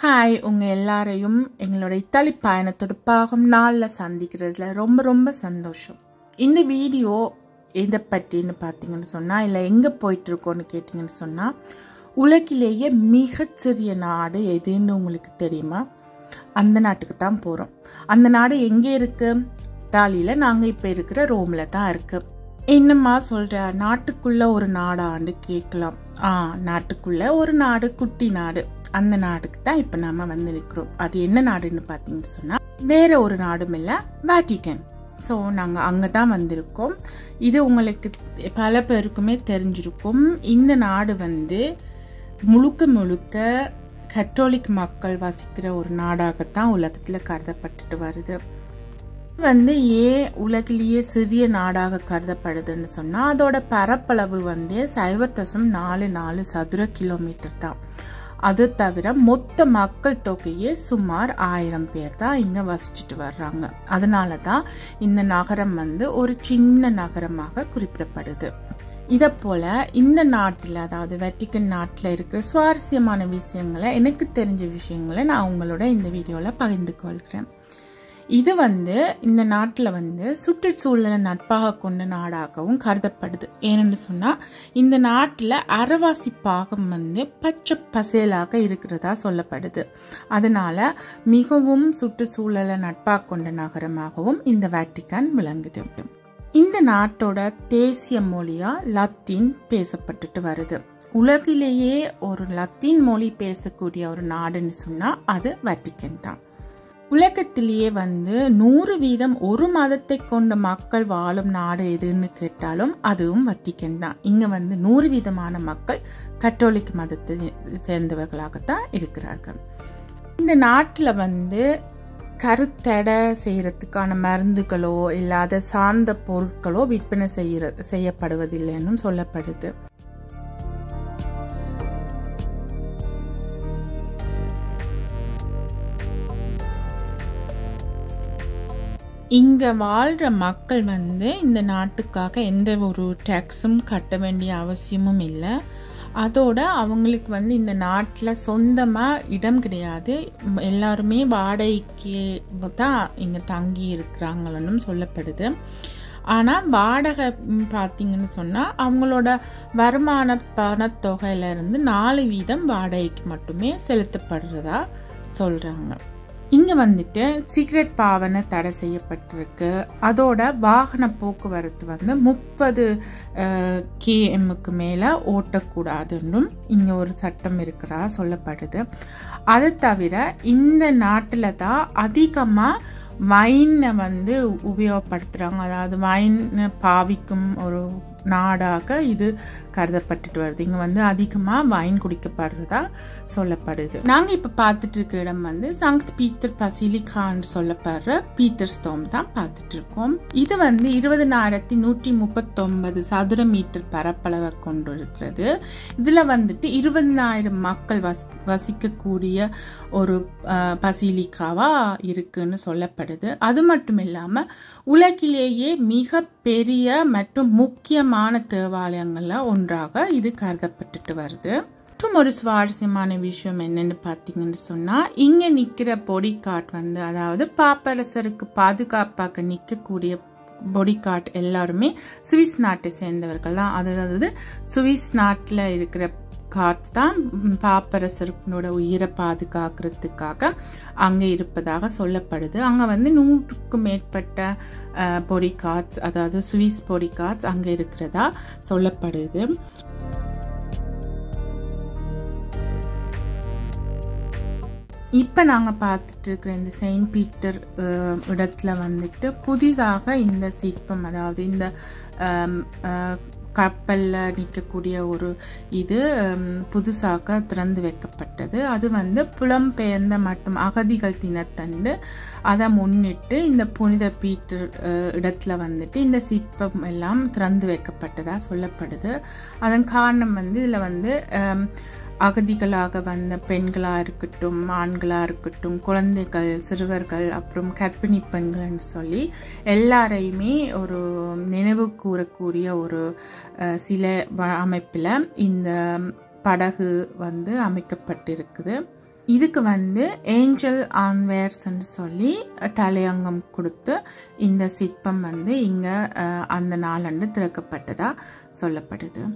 hi உங்கள் எல்லாரையும் எங்களோட இத்தாலி பயணத்தோட பாகம் நாளில் சந்திக்கிறதுல ரொம்ப ரொம்ப சந்தோஷம் இந்த வீடியோ எதை பற்றின்னு பார்த்தீங்கன்னு சொன்னால் இல்லை எங்கே போயிட்டுருக்கோன்னு கேட்டிங்கன்னு சொன்னால் உலகிலேயே மிகச்சிறிய நாடு எதுன்னு உங்களுக்கு தெரியுமா அந்த நாட்டுக்கு தான் போகிறோம் அந்த நாடு எங்கே இருக்குது இத்தாலியில் நாங்கள் இப்போ இருக்கிற ரோமில் தான் இருக்குது என்னம்மா சொல்கிற நாட்டுக்குள்ளே ஒரு நாடாண்டு கேட்கலாம் ஆ நாட்டுக்குள்ளே ஒரு நாடு குட்டி நாடு அந்த நாடுக்கு தான் இப்போ நாம வந்து நிற்கிறோம் அது என்ன நாடுன்னு பார்த்தீங்கன்னு சொன்னால் வேற ஒரு நாடும் இல்லை வேட்டிக்கன் ஸோ நாங்கள் அங்கே தான் வந்திருக்கோம் இது உங்களுக்கு பல பேருக்குமே தெரிஞ்சிருக்கும் இந்த நாடு வந்து முழுக்க முழுக்க கத்தோலிக் மக்கள் வசிக்கிற ஒரு நாடாகத்தான் உலகத்தில் கருதப்பட்டுட்டு வருது வந்து ஏன் உலகிலேயே சிறிய நாடாக கருதப்படுதுன்னு சொன்னால் அதோட பரப்பளவு வந்து சைவர் தசம் நாலு நாலு சதுர கிலோமீட்டர் தான் அது தவிர மொத்த மக்கள் தொகையே சுமார் ஆயிரம் பேர் தான் இங்கே வசிச்சுட்டு வர்றாங்க அதனால தான் இந்த நகரம் வந்து ஒரு சின்ன நகரமாக குறிப்பிடப்படுது இதை போல் இந்த நாட்டில் அதாவது வெட்டிக்கன் நாட்டில் இருக்கிற சுவாரஸ்யமான விஷயங்களை எனக்கு தெரிஞ்ச விஷயங்களை நான் உங்களோட இந்த வீடியோவில் பகிர்ந்து கொள்கிறேன் இது வந்து இந்த நாட்டில் வந்து சுற்றுச்சூழலை நட்பாக கொண்ட நாடாகவும் கருதப்படுது ஏனென்று சொன்னால் இந்த நாட்டில் அறவாசி பாகம் வந்து பச்சை பசேலாக இருக்கிறதா சொல்லப்படுது அதனால மிகவும் சுற்றுச்சூழலை நட்பாக கொண்ட நகரமாகவும் இந்த வேட்டிக்கான் விளங்குது இந்த நாட்டோட தேசிய மொழியா லத்தீன் பேசப்பட்டுட்டு வருது உலகிலேயே ஒரு லத்தீன் மொழி பேசக்கூடிய ஒரு நாடுன்னு சொன்னால் அது வேட்டிக்கன் தான் உலகத்திலேயே வந்து நூறு வீதம் ஒரு மதத்தை கொண்ட மக்கள் வாழும் நாடு எதுன்னு கேட்டாலும் அதுவும் வத்திக்கன் தான் இங்கே வந்து நூறு வீதமான மக்கள் கத்தோலிக் மதத்தை சேர்ந்தவர்களாகத்தான் இருக்கிறார்கள் இந்த நாட்டில் வந்து கருத்தடை செய்கிறதுக்கான மருந்துகளோ இல்லாத சார்ந்த பொருட்களோ விற்பனை செய்கிற செய்யப்படுவதில்லைன்னு சொல்லப்படுது இங்கே வாழ்கிற மக்கள் வந்து இந்த நாட்டுக்காக எந்த ஒரு டேக்ஸும் கட்ட வேண்டிய அவசியமும் இல்லை அதோட அவங்களுக்கு வந்து இந்த நாட்டில் சொந்தமாக இடம் கிடையாது எல்லாருமே வாடகைக்கு தான் இங்கே தங்கி இருக்கிறாங்களுன்னு சொல்லப்படுது ஆனால் வாடகை பார்த்திங்கன்னு சொன்னால் அவங்களோட வருமான பணத்தொகையிலேருந்து நாலு வீதம் வாடகைக்கு மட்டுமே செலுத்தப்படுறதா சொல்கிறாங்க இங்கே வந்துட்டு சிகரெட் பாவனை தடை செய்யப்பட்டிருக்கு அதோட வாகன போக்குவரத்து வந்து முப்பது கேஎம்முக்கு மேலே ஓட்டக்கூடாதுன்னும் இங்கே ஒரு சட்டம் இருக்கிறதா சொல்லப்படுது அது தவிர இந்த நாட்டில் தான் அதிகமாக வைனை வந்து உபயோகப்படுத்துகிறாங்க அதாவது வைனை பாவிக்கும் ஒரு நாடாக இது கருதப்பட்டுட்டு வருது இங்கே வந்து அதிகமாக வைன் குடிக்கப்படுறதா சொல்லப்படுது நாங்கள் இப்போ பார்த்துட்டு இருக்கிற இடம் வந்து சங்த் பீட்டர் பசிலிகான்னு சொல்லப்படுற பீட்டர் ஸ்தோம் தான் பார்த்துட்டு இருக்கோம் இது வந்து இருபதனாயிரத்தி நூற்றி முப்பத்தொன்பது சதுர மீட்டர் பரப்பளவை கொண்டு இருக்கிறது இதில் வந்துட்டு இருபதனாயிரம் மக்கள் வசி வசிக்கக்கூடிய ஒரு பசிலிக்காவாக இருக்குன்னு சொல்லப்படுது அது மட்டும் இல்லாமல் உலகிலேயே மிக பெரிய மற்றும் முக்கியமான தேவாலயங்களில் ஒன்றாக இது கருதப்பட்டுட்டு வருது மற்றும் ஒரு சுவாரஸ்யமான விஷயம் என்னன்னு பார்த்தீங்கன்னு சொன்னால் இங்கே நிற்கிற பொடி காட் வந்து அதாவது பாப்பரசருக்கு பாதுகாப்பாக நிற்கக்கூடிய பொடிகாட் எல்லாருமே சுவிஸ் நாட்டை சேர்ந்தவர்கள் தான் அதாவது சுவிஸ் நாட்டில் இருக்கிற காட்ஸ் தான் பாப்பரசர்களோட உயிரை பாதுகாக்கிறதுக்காக அங்கே இருப்பதாக சொல்லப்படுது அங்கே வந்து நூற்றுக்கும் மேற்பட்ட பொடி காட்ஸ் அதாவது சுவிஸ் பொடி காட்ஸ் அங்கே இருக்கிறதா சொல்லப்படுது இப்போ நாங்கள் பார்த்துட்டு இருக்கிற இந்த செயின்ட் பீட்டர் இடத்துல வந்துட்டு புதிதாக இந்த சிற்பம் அதாவது இந்த கப்பலில் நிற்கக்கூடிய ஒரு இது புதுசாக திறந்து வைக்கப்பட்டது அது வந்து புலம்பெயர்ந்த மற்றும் அகதிகள் தினத்தண்டு அதை முன்னிட்டு இந்த புனித பீட்டர் இடத்துல வந்துட்டு இந்த சிற்பம் எல்லாம் திறந்து வைக்கப்பட்டதாக சொல்லப்படுது அதன் காரணம் வந்து இதில் வந்து அகதிகளாக வந்த பெண்களாக இருக்கட்டும் ஆண்களாக இருக்கட்டும் குழந்தைகள் சிறுவர்கள் அப்புறம் கர்ப்பிணி பெண்கள்னு சொல்லி எல்லாரையுமே ஒரு நினைவு கூறக்கூடிய ஒரு சில அமைப்பில் இந்த படகு வந்து அமைக்கப்பட்டிருக்குது இதுக்கு வந்து ஏஞ்சல் ஆன்வேர்ஸ்ன்னு சொல்லி தலையங்கம் கொடுத்து இந்த சிற்பம் வந்து இங்கே அந்த நாளன்று திறக்கப்பட்டதாக சொல்லப்படுது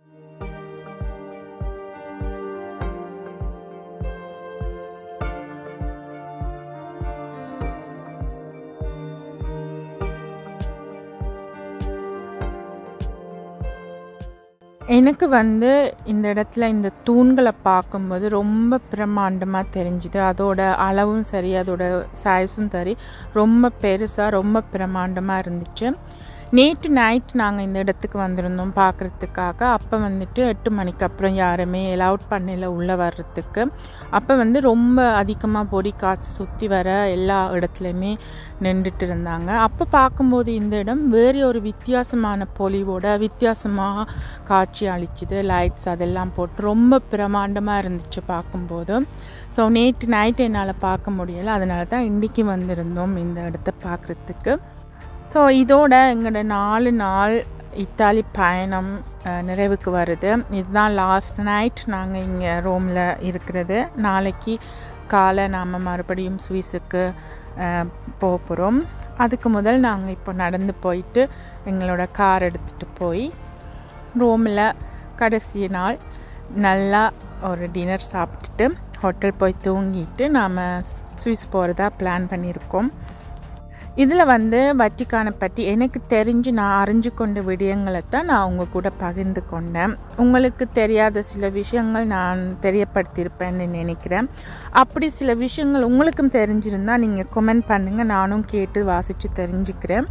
எனக்கு வந்து இந்த இடத்துல இந்த தூண்களை பார்க்கும்போது ரொம்ப பிரம்மாண்டமாக தெரிஞ்சுது அதோட அளவும் சரி அதோட சைஸும் சரி ரொம்ப பெருசாக ரொம்ப பிரம்மாண்டமாக இருந்துச்சு நேற்று நைட் நாங்கள் இந்த இடத்துக்கு வந்திருந்தோம் பார்க்குறதுக்காக அப்போ வந்துட்டு எட்டு மணிக்கு அப்புறம் யாருமே அலவுட் பண்ணல உள்ளே வர்றதுக்கு அப்போ வந்து ரொம்ப அதிகமாக பொடி காற்று சுற்றி வர எல்லா இடத்துலையுமே நின்றுட்டு இருந்தாங்க அப்போ பார்க்கும்போது இந்த இடம் வேறு ஒரு வித்தியாசமான பொலிவோட வித்தியாசமாக காட்சி அளிச்சுது லைட்ஸ் அதெல்லாம் போட்டு ரொம்ப பிரமாண்டமாக இருந்துச்சு பார்க்கும்போது ஸோ நேற்று நைட் என்னால் பார்க்க முடியலை அதனால தான் இன்றைக்கி வந்திருந்தோம் இந்த இடத்த பார்க்குறதுக்கு ஸோ இதோட எங்களோட நாலு நாள் இத்தாலி பயணம் நிறைவுக்கு வருது இதுதான் லாஸ்ட் நைட் நாங்கள் இங்கே ரோமில் இருக்கிறது நாளைக்கு காலை நாம் மறுபடியும் சுவிஸுக்கு போக போகிறோம் அதுக்கு முதல் நாங்கள் இப்போ நடந்து போயிட்டு எங்களோட கார் எடுத்துகிட்டு போய் ரோமில் கடைசி நாள் நல்லா ஒரு டின்னர் சாப்பிட்டுட்டு ஹோட்டல் போய் தூங்கிட்டு நாம் சுவிஸ் போகிறதா பிளான் பண்ணியிருக்கோம் இதில் வந்து வட்டிக்கானை பற்றி எனக்கு தெரிஞ்சு நான் அறிஞ்சு கொண்ட விடயங்களை தான் நான் உங்கள் கூட பகிர்ந்து கொண்டேன் உங்களுக்கு தெரியாத சில விஷயங்கள் நான் தெரியப்படுத்தியிருப்பேன்னு நினைக்கிறேன் அப்படி சில விஷயங்கள் உங்களுக்கும் தெரிஞ்சிருந்தால் நீங்கள் கொமெண்ட் பண்ணுங்கள் நானும் கேட்டு வாசித்து தெரிஞ்சுக்கிறேன்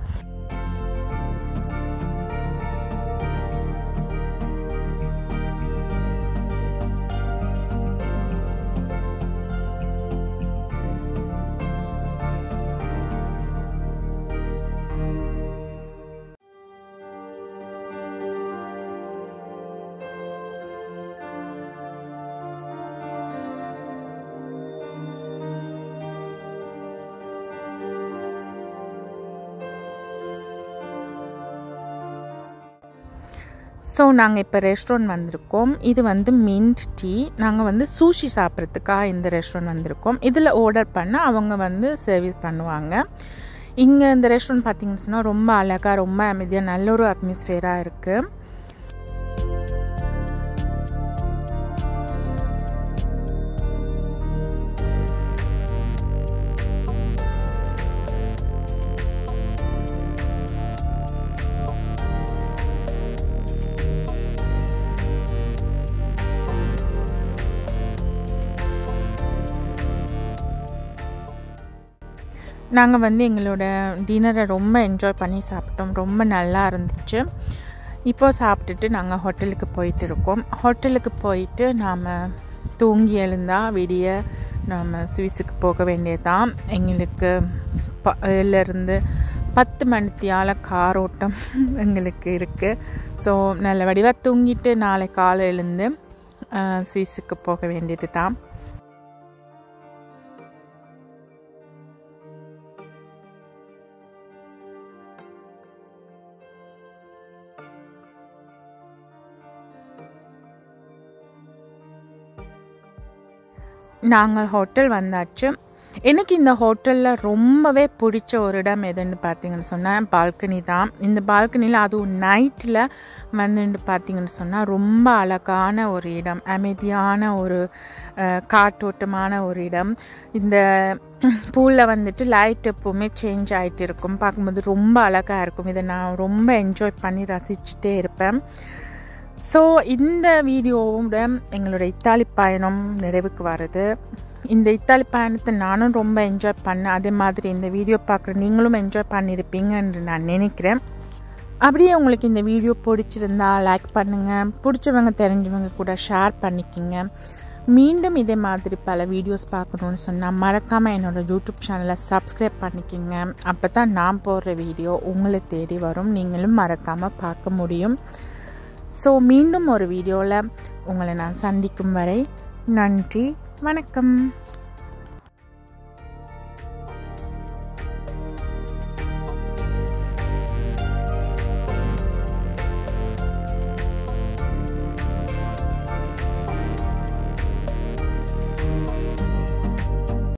ஸோ நாங்கள் இப்போ ரெஸ்டாரண்ட் வந்திருக்கோம் இது வந்து மின்ட் டீ நாங்கள் வந்து சூஷி சாப்பிட்றதுக்காக இந்த ரெஸ்டாரண்ட் வந்திருக்கோம் இதில் ஆர்டர் பண்ணால் அவங்க வந்து சர்வீஸ் பண்ணுவாங்க இங்கே இந்த ரெஸ்டாரண்ட் பார்த்தீங்கன்னு சொன்னால் ரொம்ப அழகாக ரொம்ப அமைதியாக நல்ல ஒரு அட்மாஸ்ஃபியராக இருக்குது நாங்கள் வந்து எங்களோட டின்னரை ரொம்ப என்ஜாய் பண்ணி சாப்பிட்டோம் ரொம்ப நல்லா இருந்துச்சு இப்போ சாப்பிட்டுட்டு நாங்கள் ஹோட்டலுக்கு போயிட்டு இருக்கோம் ஹோட்டலுக்கு போயிட்டு நாம் தூங்கி எழுந்தால் விடிய நாம் சுவிஸுக்கு போக வேண்டியதுதான் எங்களுக்கு ப இருந்து பத்து மணித்தியால் கார் ஓட்டம் எங்களுக்கு இருக்குது ஸோ நல்ல வடிவாக தூங்கிட்டு நாளை காலை எழுந்து சுவிஸுக்கு போக வேண்டியது தான் நாங்கள் ஹோட்டல் வந்தாச்சு எனக்கு இந்த ஹோட்டலில் ரொம்பவே பிடிச்ச ஒரு இடம் எதுன்னு பார்த்தீங்கன்னு சொன்னால் பால்கனி தான் இந்த பால்கனியில் அதுவும் நைட்டில் வந்துட்டு பார்த்தீங்கன்னு சொன்னால் ரொம்ப அழகான ஒரு இடம் அமைதியான ஒரு காற்றோட்டமான ஒரு இடம் இந்த பூவில் வந்துட்டு லைட் எப்போவுமே சேஞ்ச் ஆகிட்டு இருக்கும் பார்க்கும்போது ரொம்ப அழகாக இருக்கும் இதை நான் ரொம்ப என்ஜாய் பண்ணி ரசிச்சுட்டே இருப்பேன் ஸோ இந்த வீடியோவோட எங்களோட இத்தாலி பயணம் நிறைவுக்கு வருது இந்த இத்தாலி பயணத்தை நானும் ரொம்ப என்ஜாய் பண்ணேன் அதே மாதிரி இந்த வீடியோ பார்க்குற நீங்களும் என்ஜாய் பண்ணியிருப்பீங்கன்னு நான் நினைக்கிறேன் அப்படியே உங்களுக்கு இந்த வீடியோ பிடிச்சிருந்தா லைக் பண்ணுங்கள் பிடிச்சவங்க தெரிஞ்சவங்க கூட ஷேர் பண்ணிக்கிங்க மீண்டும் இதே மாதிரி பல வீடியோஸ் பார்க்கணுன்னு சொன்னால் மறக்காமல் என்னோடய யூடியூப் சேனலை சப்ஸ்கிரைப் பண்ணிக்கிங்க அப்போ தான் நான் போடுற வீடியோ உங்களை தேடி வரும் நீங்களும் மறக்காமல் பார்க்க முடியும் ஸோ மீண்டும் ஒரு வீடியோவில் உங்களை நான் சந்திக்கும் வரை நன்றி வணக்கம்